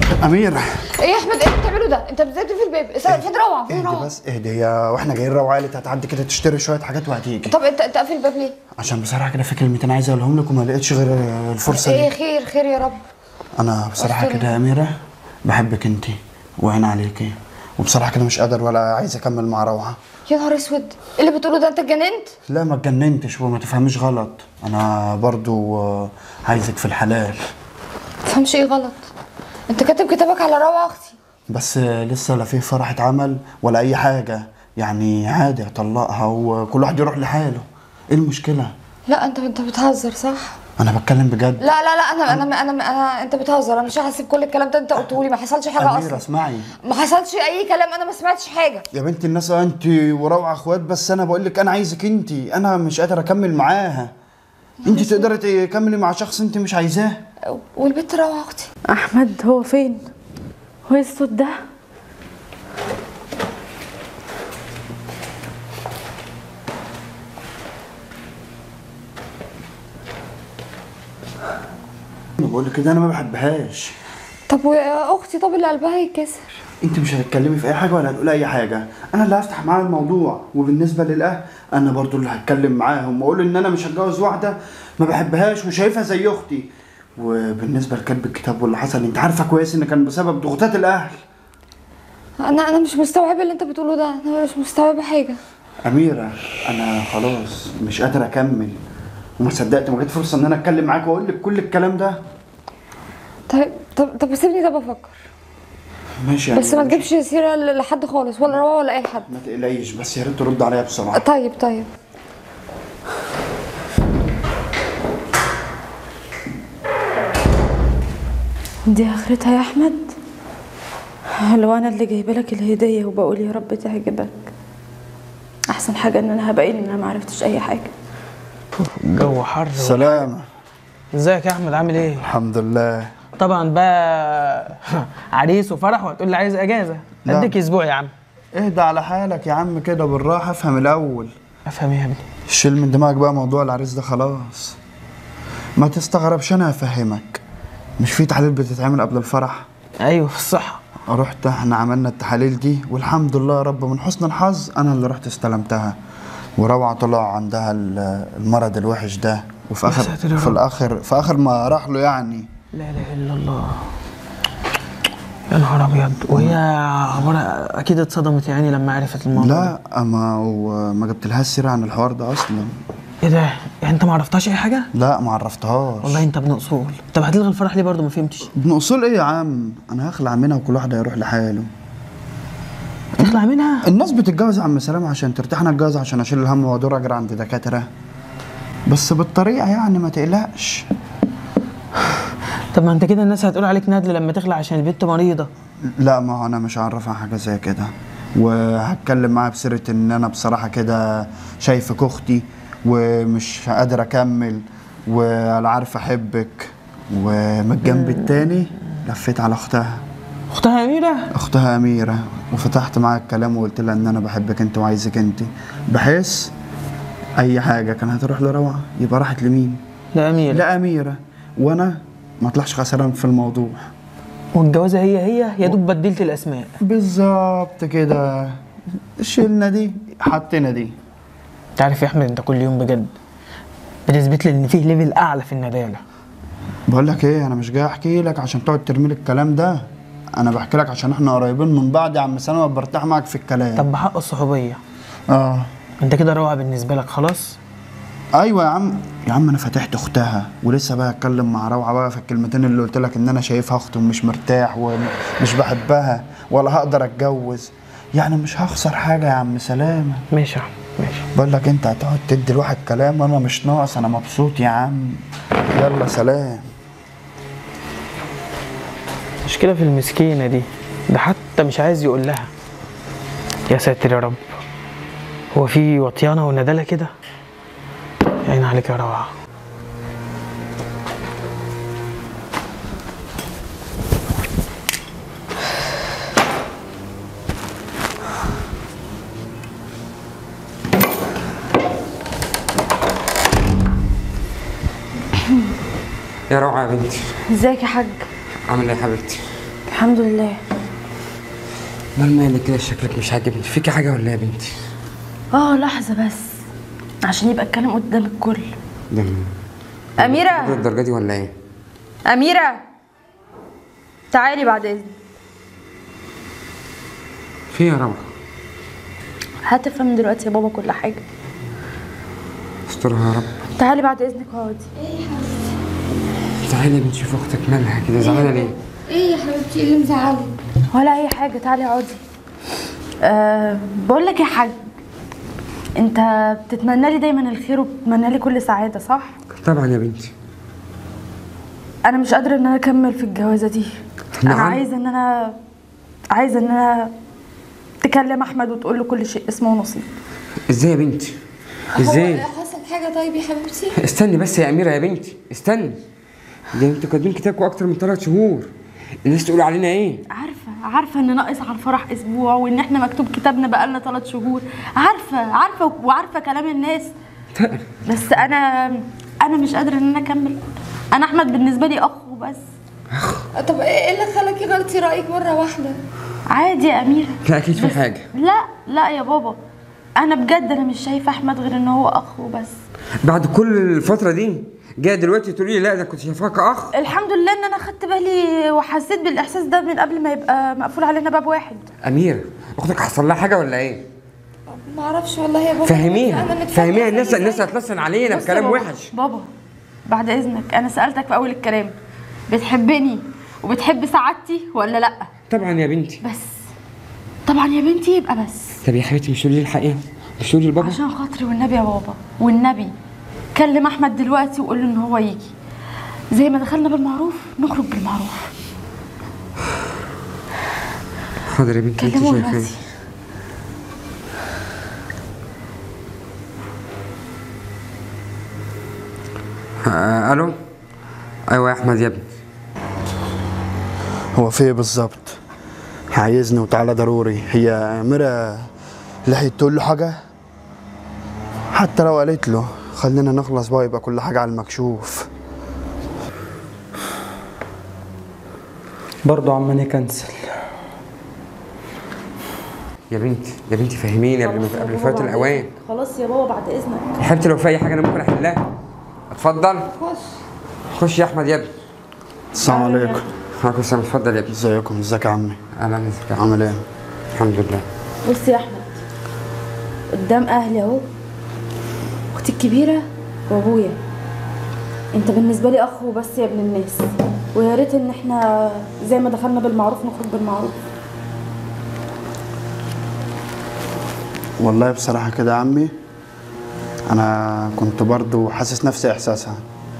أميرة ايه يا احمد ايه اللي بتعمله ده انت ازاي بتقفل الباب استنى، فين روعه فين اهدي روعه بس اهدي هي واحنا جايين روعة قالت هتعدي كده تشتري شوية حاجات وهتيجي طب انت انت قافل الباب ليه عشان بصراحة كده في كلمتين عايز اقولهم لك وما لقيتش غير الفرصة ايه دي خير خير يا رب أنا بصراحة أستر. كده يا أميرة بحبك أنت وعين عليكي وبصراحة كده مش قادر ولا عايز أكمل مع روعة يا نهار اسود ايه اللي بتقوله ده انت اتجننت لا ما اتجننتش وما تفهميش غلط أنا برضو آه، عايزك في الحلال تفهمش ايه غلط انت كاتب كتابك على روعه اختي بس لسه لا فيه فرح اتعمل ولا اي حاجه يعني عادي اطلقها وكل واحد يروح لحاله ايه المشكله لا انت انت بتهزر صح انا بتكلم بجد لا لا لا انا انا انا, أنا, أنا انت بتهزر انا مش هحسب كل الكلام ده انت قلته لي ما حصلش حاجه اميره اصلا اسمعي ما حصلش اي كلام انا ما سمعتش حاجه يا بنت الناس انت وروعه اخوات بس انا بقول لك انا عايزك انت انا مش قادر اكمل معاها انت تقدري تكملي مع شخص انت مش عايزاه والبنت روعه اختي احمد هو فين هو إيه الصوت ده بقول لك كده انا ما بحبهاش طب ويا اختي طب اللي قلبها يتكسر انت مش هتتكلمي في اي حاجه ولا هتقولي اي حاجه انا اللي هفتح معاها الموضوع وبالنسبه للاهل انا برضو اللي هتكلم معاهم واقول ان انا مش هتجوز واحده ما بحبهاش وشايفها زي اختي وبالنسبه لكتب الكتاب واللي حصل انت عارفه كويس ان كان بسبب ضغوطات الاهل انا انا مش مستوعبه اللي انت بتقوله ده انا مش مستوعبه حاجه اميره انا خلاص مش قادر اكمل وما صدقت ما جت فرصه ان انا اتكلم معاك واقول لك كل الكلام ده طيب طب طب سيبني ده بفكر ماشي يعني بس ما تجيبش سيره ل- لحد خالص ولا روعه ولا اي حد ما تقلقيش بس يا ريت ترد عليا بسرعه طيب طيب دي اخرتها يا احمد لو انا اللي جايبه لك الهديه وبقول يا رب تعجبك احسن حاجه ان انا هبين ان انا ما عرفتش اي حاجه الجو حر سلام ازيك يا احمد عامل ايه الحمد لله طبعا بقى عريس وفرح وهتقول لي عايز اجازه لا. اديك اسبوع يا عم اهدى على حالك يا عم كده بالراحه افهم الاول افهم ايه يا ابني شيل من دماغك بقى موضوع العريس ده خلاص ما تستغربش انا هفهمك مش في تحاليل بتتعمل قبل الفرح ايوه في الصحه رحت احنا عملنا التحاليل دي والحمد لله يا رب من حسن الحظ انا اللي رحت استلمتها وروعة طلع عندها ال- المرض الوحش ده وفي اخر ساتر يا في رب. الاخر في اخر ما راح له يعني لا اله الا الله يا نهار ابيض وهي عباره اكيد اتصدمت يعني لما عرفت الموضوع ده. لا اما وما جبتلهاش سيره عن الحوار ده اصلا ايه ده يعني انت ما عرفتهاش اي حاجه لا ما عرفتهاش والله انت ابن اصول طب هتلغي الفرح ليه برضه ما فهمتش ابن اصول ايه يا عم انا هخلع منها وكل واحد هيروح لحاله هتخلع منها الناس بتتجوز يا عم سلام عشان ترتاح انا اتجوز عشان اشيل الهم وادور اجري عند دكاتره بس بالطريقه يعني ما تقلقش طب ما انت كده الناس هتقول عليك ندل لما تخلع عشان البنت مريضه لا ما هو انا مش هعرفها حاجه زي كده وهتكلم معاها بسيره ان انا بصراحه كده شايفك اختي ومش قادر اكمل ولا عارف احبك ومن الجنب التاني لفيت على اختها اختها اميره اختها اميره وفتحت معاها الكلام وقلت لها ان انا بحبك انت وعايزك انت بحيث اي حاجه كان هتروح لروعه يبقى راحت لمين لا اميره لا اميره وانا ما اطلعش خسران في الموضوع والجوازه هي هي يا دوب بدلت الاسماء بالظبط كده شلنا دي حطينا دي انت عارف يا احمد انت كل يوم بجد بتثبت لي ان فيه ليفل اعلى في الندالة بقول لك ايه انا مش جاي احكي لك عشان تقعد ترمي لي الكلام ده انا بحكي لك عشان احنا قريبين من بعض يا عم سلمى برتاح معاك في الكلام طب بحق الصحوبيه اه انت كده روعه بالنسبه لك خلاص ايوه يا عم يا عم انا فتحت اختها ولسه بقى اتكلم مع روعه بقى في الكلمتين اللي قلت لك ان انا شايفها اختي ومش مرتاح ومش بحبها ولا هقدر اتجوز يعني مش هخسر حاجه يا عم سلامه ماشي يا عم ماشي بقول لك انت هتقعد تدي الواحد كلام وانا مش ناقص انا مبسوط يا عم يلا سلام مشكله في المسكينه دي ده حتى مش عايز يقول لها يا ساتر يا رب هو في وطيانه وندالة كده عين عليك يا روعه يا روعة يا بنتي ازيك يا حاج عامل ايه يا حبيبتي الحمد لله مال مالك كده شكلك مش عاجبني فيكي حاجه ولا إيه يا بنتي اه لحظة بس عشان يبقى الكلام قدام الكل ده أميرة الدرجه دي ولا ايه أميرة تعالي بعد إذنك في يا رب هتفهم دلوقتي يا بابا كل حاجة استرها يا رب تعالي بعد إذنك اقعدي تعالي يا بنتي شوف اختك مالها كده زعلانه ليه ايه يا حبيبتي ايه اللي مزعلك ولا أي حاجة تعالي اقعدي أه بقول لك يا حاج انت بتتمنى لي دايما الخير وبتتمنى لي كل سعادة صح؟ طبعا يا بنتي انا مش قادره ان انا اكمل في الجوازه دي انا نعم. عايزه ان انا عايزه ان انا تكلم احمد وتقول له كل شيء اسمه نصيب ازاي يا بنتي هو ازاي حصل حاجه طيب يا حبيبتي استني بس يا اميره يا بنتي استني ده انتوا كاتبين كتابكم اكتر من ثلاث شهور الناس تقول علينا ايه عارفه عارفه ان ناقص على الفرح اسبوع وان احنا مكتوب كتابنا بقالنا ثلاث شهور عارفه عارفه وعارفه كلام الناس بس انا انا مش قادره ان انا اكمل انا احمد بالنسبه لي اخ وبس طب ايه اللي خلاكي غلطي رايك مره واحده عادي يا اميره لا اكيد في حاجه لا لا يا بابا انا بجد انا مش شايفه احمد غير ان هو اخ وبس بعد كل الفتره دي جايه دلوقتي تقولي لي لا ده كنت شايفاك اخ الحمد لله ان انا خدت بالي وحسيت بالاحساس ده من قبل ما يبقى مقفول علينا باب واحد اميره اختك حصل لها حاجه ولا ايه ما اعرفش والله يا بابا فهميها أنا متفاجئة فهميها الناس إزاي. الناس هتلسن علينا بص يا بكلام بابا، وحش بابا بعد اذنك انا سالتك في اول الكلام بتحبني وبتحب سعادتي ولا لا طبعا يا بنتي بس طبعا يا بنتي يبقى بس طب يا حبيبتي مش تقولي لي الحقيقه مش تقولي لبابا عشان خاطري والنبي يا بابا والنبي كلم احمد دلوقتي وقول له ان هو يجي زي ما دخلنا بالمعروف نخرج بالمعروف حاضر يا بنتي انت كلمه شايفاه دلوقتي آه، الو ايوه يا احمد يا ابني هو في إيه بالظبط عايزني وتعالى ضروري هي أميرة لحقت تقول له حاجة حتى لو قالت له خلينا نخلص بقى يبقى كل حاجة على المكشوف برضه عمال كنسل يا بنتي يا بنتي فهميني قبل ما قبل فوات الاوان خلاص يا بابا بعد اذنك يا حبيبتي لو في اي حاجه انا ممكن احلها اتفضل خش خش يا احمد يا ابني السلام عليكم معاكم السلام اتفضل يا ابني ازيكم ازيك يا عمي اهلا وسهلا عامل ايه الحمد لله بص يا احمد قدام اهلي اهو اختي الكبيره وابويا انت بالنسبه لي اخ وبس يا ابن الناس ويا ريت ان احنا زي ما دخلنا بالمعروف نخرج بالمعروف والله بصراحة كده يا عمي أنا كنت برضو حاسس نفس إحساسها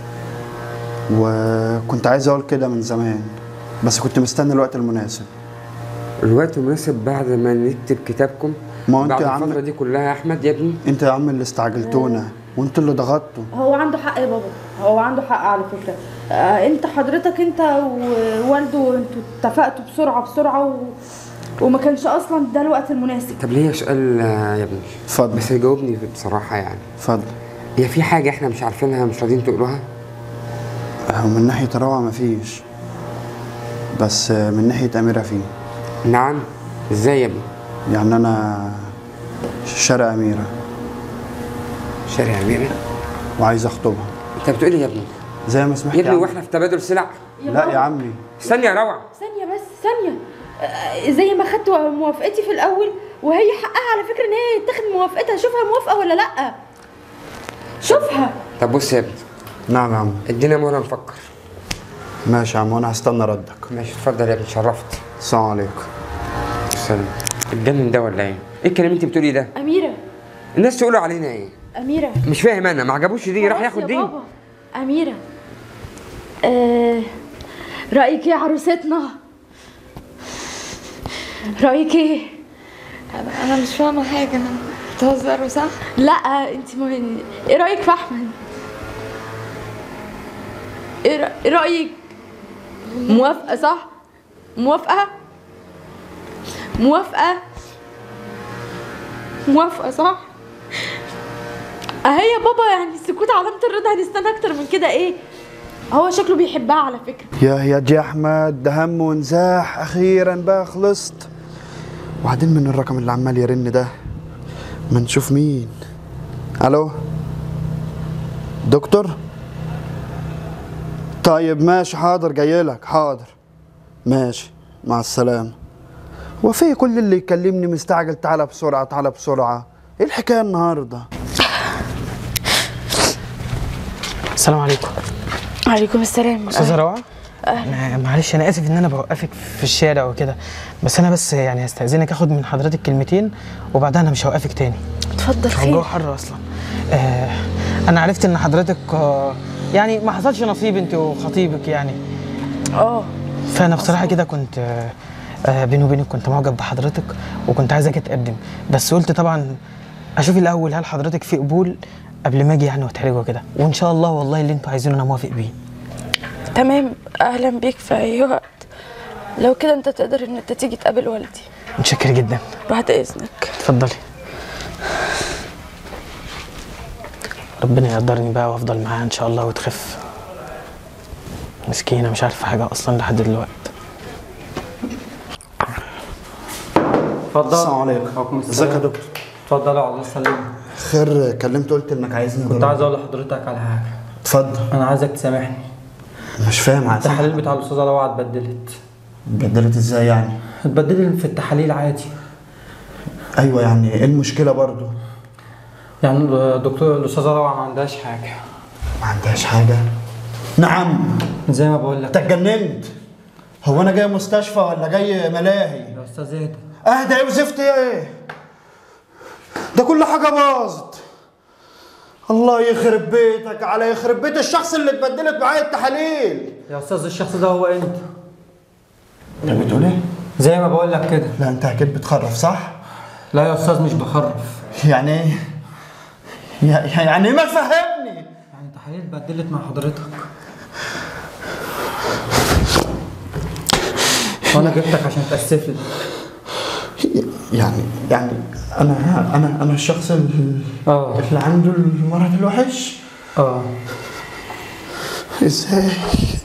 وكنت عايز أقول كده من زمان بس كنت مستني الوقت المناسب الوقت مناسب بعد ما نكتب كتابكم ما هو انت بعد يا عم- الفتره دي كلها يا احمد يا ابني انت يا عم اللي استعجلتونا وانت اللي ضغطتوا هو عنده حق يا بابا هو عنده حق على فكره آه انت حضرتك انت ووالده انتوا اتفقتوا بسرعه بسرعه و... وما كانش اصلا ده الوقت المناسب طب ليه سؤال آه، يا ابني اتفضل بس جاوبني بصراحه يعني اتفضل هي في حاجه احنا مش عارفينها مش راضيين تقولوها هو من ناحية روعة مفيش بس من ناحية أميرة فيه نعم ازاي يا ابني يعني أنا شارع أميرة شارع اميره وعايز أخطبها انت بتقول ايه يا ابني زي ما سمعت يا ابني عم. واحنا في تبادل سلع لا يا عمي استني يا روعه ثانيه بس ثانيه آه، زي ما خدت موافقتي في الاول وهي حقها على فكره ان هي يتاخد موافقتها شوفها موافقه ولا لا شوفها طب بص يا ابني نعم يا عم ادينا مهله نفكر ماشي يا عم وأنا هستنى ردك ماشي اتفضل يا ابني اتشرفت السلام عليكم سلام اتجنن ده ولا ايه؟ ايه الكلام اللي انت بتقوليه ده؟ اميره الناس تقولوا علينا ايه؟ اميره مش فاهم انا ما عجبوش دي راح خلاص ياخد يا دي بابا اميره آه رايك ايه يا عروستنا رايك ايه انا انا مش فاهمه حاجه انا بتهزروا صح لا انت ما ايه رايك في احمد ايه رأ- إيه رايك موافقه صح موافقه موافقه موافقه صح اهي يا بابا يعني السكوت علامه الرضا هنستنى اكتر من كده ايه هو شكله بيحبها على فكره يا يا يا احمد ده هم ونزاح اخيرا بقى خلصت وبعدين من الرقم اللي عمال يرن ده ما نشوف مين الو دكتور طيب ماشي حاضر جاي لك حاضر ماشي مع السلامة وفي كل اللي يكلمني مستعجل تعالى بسرعة تعالى بسرعة ايه الحكاية النهاردة السلام عليكم عليكم السلام استاذه روعه أنا معلش انا اسف ان انا بوقفك في الشارع وكده بس انا بس يعني هستاذنك اخد من حضرتك كلمتين وبعدها انا مش هوقفك تاني اتفضل هو الجو خير حر اصلا آه انا عرفت ان حضرتك آه يعني ما حصلش نصيب انت وخطيبك يعني اه فانا بصراحه كده كنت آه آه بيني وبينك كنت معجب بحضرتك وكنت عايزك اتقدم بس قلت طبعا اشوف الاول هل حضرتك في قبول قبل ما اجي يعني واتحرجوا كده وان شاء الله والله اللي انتوا عايزينه انا موافق بيه تمام اهلا بيك في اي وقت لو كده انت تقدر ان انت تيجي تقابل والدي متشكر جدا بعد اذنك اتفضلي ربنا يقدرني بقى وافضل معاها ان شاء الله وتخف مسكينه مش عارفه حاجه اصلا لحد دلوقتي اتفضل السلام عليكم وعليكم ازيك السلام يا دكتور اتفضل يا الله يسلمك خير كلمت قلت انك عايزني كنت ضروري. عايز اقول لحضرتك على حاجه اتفضل انا عايزك تسامحني مش فاهم عايز التحاليل بتاع الاستاذه روعه اتبدلت بدلت ازاي يعني اتبدلت في التحاليل عادي ايوه يعني ايه المشكله برضو يعني الدكتور الاستاذه روعه ما عندهاش حاجه ما عندهاش حاجه نعم زي ما بقول انت لك اتجننت هو انا جاي مستشفى ولا جاي ملاهي يا استاذ اهدى اهدى ايه وزفت ايه ده كل حاجه باظت الله يخرب بيتك على يخرب بيت الشخص اللي اتبدلت معايا التحاليل يا استاذ الشخص ده هو انت انت بتقول ايه زي ما بقول لك كده لا انت اكيد بتخرف صح لا يا استاذ مش بخرف يعني ايه يع- يعني ايه ما تفهمني يعني التحاليل اتبدلت مع حضرتك وانا جبتك عشان تاسف لي يعني يعني انا انا انا الشخص اللي, اه اللي عنده المرض الوحش اه ازاي